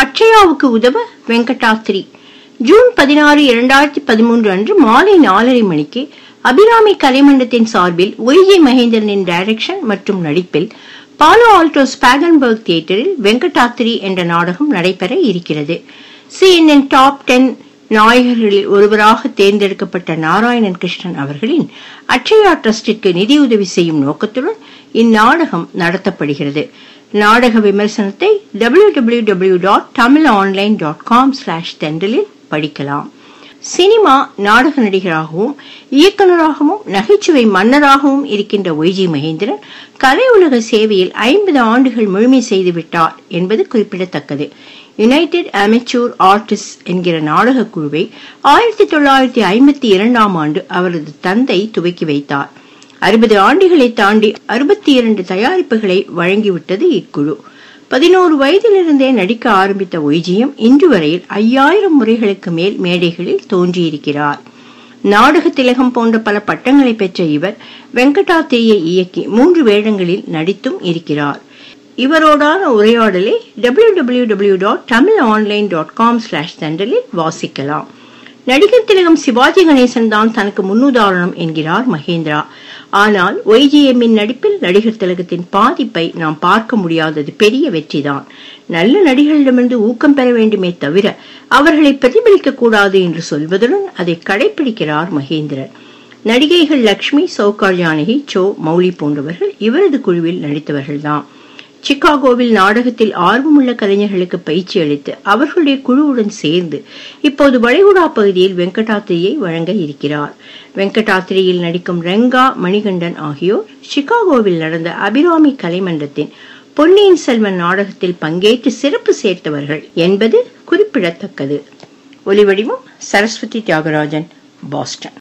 அட்சயாவுக்கு உதவ வெங்கடாத்ரி ஜூன் பதினாறு இரண்டாயிரத்தி பதிமூன்று அன்று மாலை நாலரை மணிக்கு அபிராமி கலைமண்டத்தின் சார்பில் ஒய்ஜி மகேந்திரனின் டைரக்ஷன் மற்றும் நடிப்பில் பாலோ ஆல்டோ ஸ்பாகன்பர்க் தியேட்டரில் வெங்கடாத்திரி என்ற நாடகம் நடைபெற இருக்கிறது சிஎன்என் டாப் டென் நாயகர்களில் ஒருவராக தேர்ந்தெடுக்கப்பட்ட நாராயணன் கிருஷ்ணன் அவர்களின் அட்சயா டிரஸ்டிற்கு நிதியுதவி செய்யும் நோக்கத்துடன் இந்நாடகம் நடத்தப்படுகிறது நாடக விமர்சனத்தை W W W dot Tamil online dot com slash தெண்டலில் படிக்கலாம் சினிமா நாடக நடிகராகவும் இயக்குநராகவும் நகைச்சுவை மன்னராகவும் இருக்கின்ற ஒய்ஜி மகேந்திரன் கலை உலக சேவையில் ஐம்பது ஆண்டுகள் முழுமை செய்துவிட்டார் என்பது குறிப்பிடத்தக்கது யுனைடெட் அமெச்சூர் ஆர்டிஸ்ட் என்கிற நாடக குழுவை ஆயிரத்தி தொள்ளாயிரத்தி ஐம்பத்தி இரண்டாம் ஆண்டு அவரது தந்தை துவக்கி வைத்தார் அறுபது ஆண்டுகளை தாண்டி அறுபத்தி இரண்டு தயாரிப்புகளை வழங்கிவிட்டது இக்குழு பதினோரு வயதிலிருந்தே நடிக்க ஆரம்பித்த ஒய்ஜியம் இன்று வரையில் ஐயாயிரம் முறைகளுக்கு மேல் மேடைகளில் தோன்றியிருக்கிறார் நாடக திலகம் போன்ற பல பட்டங்களை பெற்ற இவர் வெங்கடாத்திரியை இயக்கி மூன்று வேடங்களில் நடித்தும் இருக்கிறார் இவரோடான உரையாடலை W W W dot Tamil online dot com slash தண்டலில் வாசிக்கலாம் நடிகர் திலகம் சிவாஜி கணேசன் தான் தனக்கு முன்னுதாரணம் என்கிறார் மகேந்திரா ஆனால் ஒய்ஜிஎம்மின் நடிப்பில் நடிகர் திலகத்தின் பாதிப்பை நாம் பார்க்க முடியாதது பெரிய வெற்றிதான் நல்ல நடிகர்களிடமிருந்து ஊக்கம் பெற வேண்டுமே தவிர அவர்களை பிரதிபலிக்க கூடாது என்று சொல்வதுடன் அதை கடைபிடிக்கிறார் மகேந்திரன் நடிகைகள் லக்ஷ்மி சௌகார் ஜானகி சோ மௌலி போன்றவர்கள் இவரது குழுவில் நடித்தவர்கள்தான் சிகாகோவில் நாடகத்தில் ஆர்வமுள்ள கலைஞர்களுக்கு பயிற்சி அளித்து அவர்களுடைய குழுவுடன் சேர்ந்து இப்போது வளைகுடா பகுதியில் வெங்கடாத்திரியை வழங்க இருக்கிறார் வெங்கடாத்திரியில் நடிக்கும் ரெங்கா மணிகண்டன் ஆகியோர் சிகாகோவில் நடந்த அபிராமி கலைமன்றத்தின் பொன்னியின் செல்வன் நாடகத்தில் பங்கேற்று சிறப்பு சேர்த்தவர்கள் என்பது குறிப்பிடத்தக்கது ஒலிவடிவம் சரஸ்வதி தியாகராஜன் பாஸ்டன்